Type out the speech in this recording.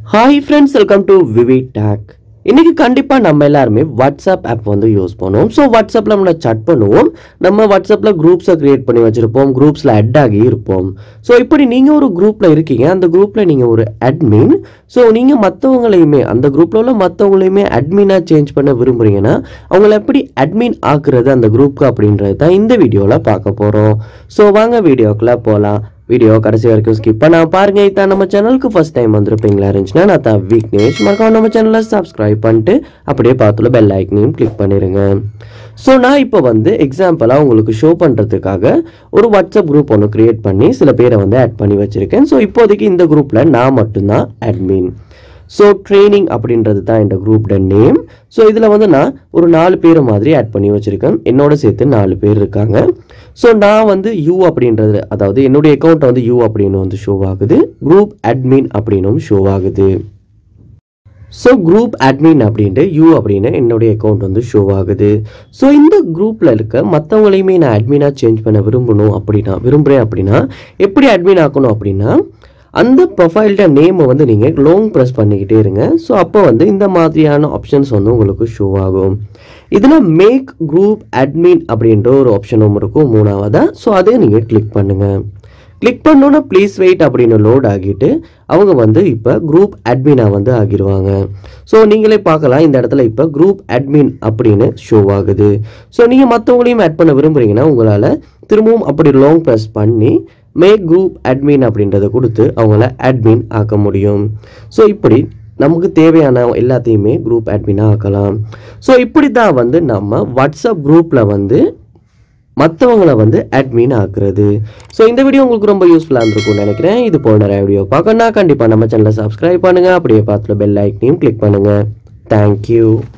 hi friends welcome to VV tech இன்னைக்கு கண்டிப்பாக நம்ம எல்லாருமே வாட்ஸ்அப் ஆப் வந்து யூஸ் பண்ணுவோம் ஸோ வாட்ஸ்அப்பில் நம்ம chat பண்ணுவோம் நம்ம வாட்ஸ்அப்பில் குரூப்ஸை கிரியேட் பண்ணி வச்சுருப்போம் குரூப்ஸில் அட் ஆகி இருப்போம் ஸோ இப்படி நீங்கள் ஒரு குரூப்பில் இருக்கீங்க அந்த குரூப்பில் நீங்கள் ஒரு அட்மின் ஸோ நீங்கள் மற்றவங்களையுமே அந்த குரூப்பில் உள்ள மற்றவங்களையுமே அட்மினாக சேஞ்ச் பண்ண விரும்புறீங்கன்னா அவங்கள எப்படி அட்மின் ஆக்குறது அந்த குரூப்க்கு அப்படின்றது தான் இந்த வீடியோவில் பார்க்க போகிறோம் ஸோ வாங்க வீடியோக்குள்ளே போகலாம் வீடியோ கடைசி வரைக்கும் ஸ்கிப் பண்ண பாருங்க இதான் நம்ம சேனலுக்கு ஃபர்ஸ்ட் டைம் வந்திருப்பீங்களா இருந்துச்சுன்னா நான் தான் விக்னேஷ் மறக்காம நம்ம சேனலை சப்ஸ்கிரைப் பண்ணிட்டு அப்படியே பார்த்துல பெல் ஐக்கனையும் கிளிக் பண்ணிடுங்க ஸோ நான் இப்போ வந்து எக்ஸாம்பிளாக உங்களுக்கு ஷோ பண்ணுறதுக்காக ஒரு வாட்ஸ்அப் குரூப் ஒன்று கிரியேட் பண்ணி சில பேரை வந்து ஆட் பண்ணி வச்சுருக்கேன் ஸோ இப்போதைக்கு இந்த குரூப்பில் நான் மட்டும்தான் அட்மின் ஸோ ட்ரைனிங் அப்படின்றது தான் இந்த குரூப்போட நேம் ஸோ இதில் வந்து நான் ஒரு நாலு பேர் மாதிரி ஆட் பண்ணி வச்சுருக்கேன் என்னோட சேர்த்து நாலு பேர் இருக்காங்க ஸோ நான் வந்து யூ அப்படின்றது அதாவது என்னுடைய அக்கௌண்ட் வந்து யூ அப்படின்னு வந்து ஷோ ஆகுது குரூப் அட்மின் அப்படின்னும் ஷோ ஆகுது ஸோ குரூப் அட்மின் அப்படின்ட்டு யூ அப்படின்னு என்னுடைய அக்கௌண்ட் வந்து ஷோ ஆகுது ஸோ இந்த குரூப்பில் இருக்க மற்றவங்களையுமே நான் அட்மினாக சேஞ்ச் பண்ண விரும்பணும் அப்படின்னா விரும்புகிறேன் அப்படின்னா எப்படி அட்மின் ஆக்கணும் அப்படின்னா அந்த ப்ரொஃபைல்ட நேமை வந்து நீங்கள் லாங் ப்ரெஸ் பண்ணிக்கிட்டே இருங்க ஸோ அப்போ வந்து இந்த மாதிரியான ஆப்ஷன்ஸ் வந்து உங்களுக்கு ஷோ ஆகும் இதில் மேக் குரூப் அட்மின் அப்படின்ற ஒரு ஆப்ஷனும் இருக்கும் மூணாவதாக ஸோ அதை நீங்கள் கிளிக் பண்ணுங்கள் கிளிக் பண்ணோன்னா ப்ளீஸ் வெயிட் அப்படின்னு லோட் ஆகிட்டு அவங்க வந்து இப்போ குரூப் அட்மினாக வந்து ஆகிடுவாங்க ஸோ நீங்களே பார்க்கலாம் இந்த இடத்துல இப்போ குரூப் அட்மின் அப்படின்னு ஷோ ஆகுது ஸோ நீங்கள் மற்றவங்களையும் ஆட் பண்ண விரும்புறீங்கன்னா உங்களால் திரும்பவும் அப்படி லாங் ப்ரெஸ் பண்ணி மேக் குரூப் அட்மின் அப்படின்றத கொடுத்து அவங்கள அட்மின் ஆக்க முடியும் ஸோ இப்படி நமக்கு தேவையான எல்லாத்தையுமே குரூப் அட்மினாக ஆக்கலாம் ஸோ இப்படி தான் வந்து நம்ம வாட்ஸ்அப் குரூப்பில் வந்து மற்றவங்கள வந்து அட்மின் ஆக்குறது ஸோ இந்த வீடியோ உங்களுக்கு ரொம்ப யூஸ்ஃபுல்லாக இருந்திருக்கும்னு நினைக்கிறேன் இது போல நிறைய வீடியோ பார்க்கணும்னா கண்டிப்பாக நம்ம சேனலை சப்ஸ்கிரைப் பண்ணுங்கள் அப்படியே பார்த்துல பெல் ஐக்கனையும் கிளிக் பண்ணுங்கள் தேங்க்யூ